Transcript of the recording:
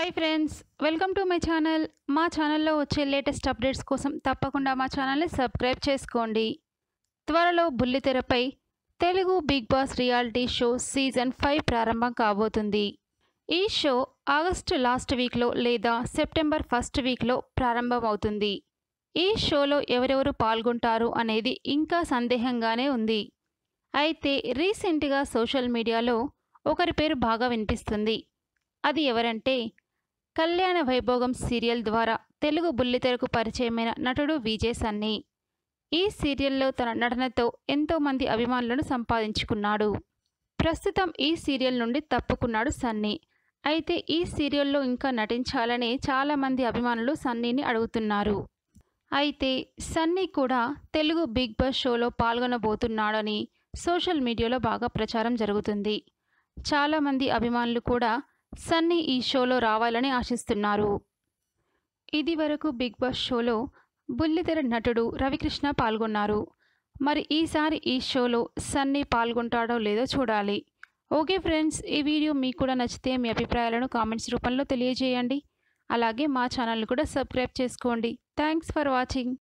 hi friends welcome to my channel మా ఛానల్లో వచ్చే లేటెస్ట్ అప్డేట్స్ కోసం తప్పకుండా మా ఛానల్ని సబ్స్క్రైబ్ చేసుకోండి త్వరలో బుల్లితెరపై Telugu Bigg Boss reality show season five ప్రారంభం కాబోతుంది ఈ షో ఆగస్టు లాస్ట్ వీక్లో లేదా సెప్టెంబర్ ఫస్ట్ వీక్లో ప్రారంభమవుతుంది ఈ షోలో ఎవరెవరు పాల్గొంటారు అనేది ఇంకా సందేహంగానే ఉంది అయితే రీసెంట్గా సోషల్ మీడియాలో ఒకరి పేరు బాగా వినిపిస్తుంది అది ఎవరంటే కళ్యాణ వైభోగం సీరియల్ ద్వారా తెలుగు బుల్లితెరకు పరిచయమైన నటుడు విజయ్ సన్నీ ఈ సీరియల్లో తన నటనతో ఎంతోమంది అభిమానులను సంపాదించుకున్నాడు ప్రస్తుతం ఈ సీరియల్ నుండి తప్పుకున్నాడు సన్నీ అయితే ఈ సీరియల్లో ఇంకా నటించాలని చాలామంది అభిమానులు సన్నీని అడుగుతున్నారు అయితే సన్నీ కూడా తెలుగు బిగ్ బాస్ షోలో పాల్గొనబోతున్నాడని సోషల్ మీడియాలో బాగా ప్రచారం జరుగుతుంది చాలామంది అభిమానులు కూడా సన్నీ ఈ షోలో రావాలని ఆశిస్తున్నారు ఇది వరకు బిగ్ బాస్ షోలో బుల్లితెర నటుడు రవికృష్ణ పాల్గొన్నారు మరి ఈసారి ఈ షోలో సన్నీ పాల్గొంటాడో లేదో చూడాలి ఓకే ఫ్రెండ్స్ ఈ వీడియో మీకు కూడా నచ్చితే మీ అభిప్రాయాలను కామెంట్స్ రూపంలో తెలియజేయండి అలాగే మా ఛానల్ని కూడా సబ్స్క్రైబ్ చేసుకోండి థ్యాంక్స్ ఫర్ వాచింగ్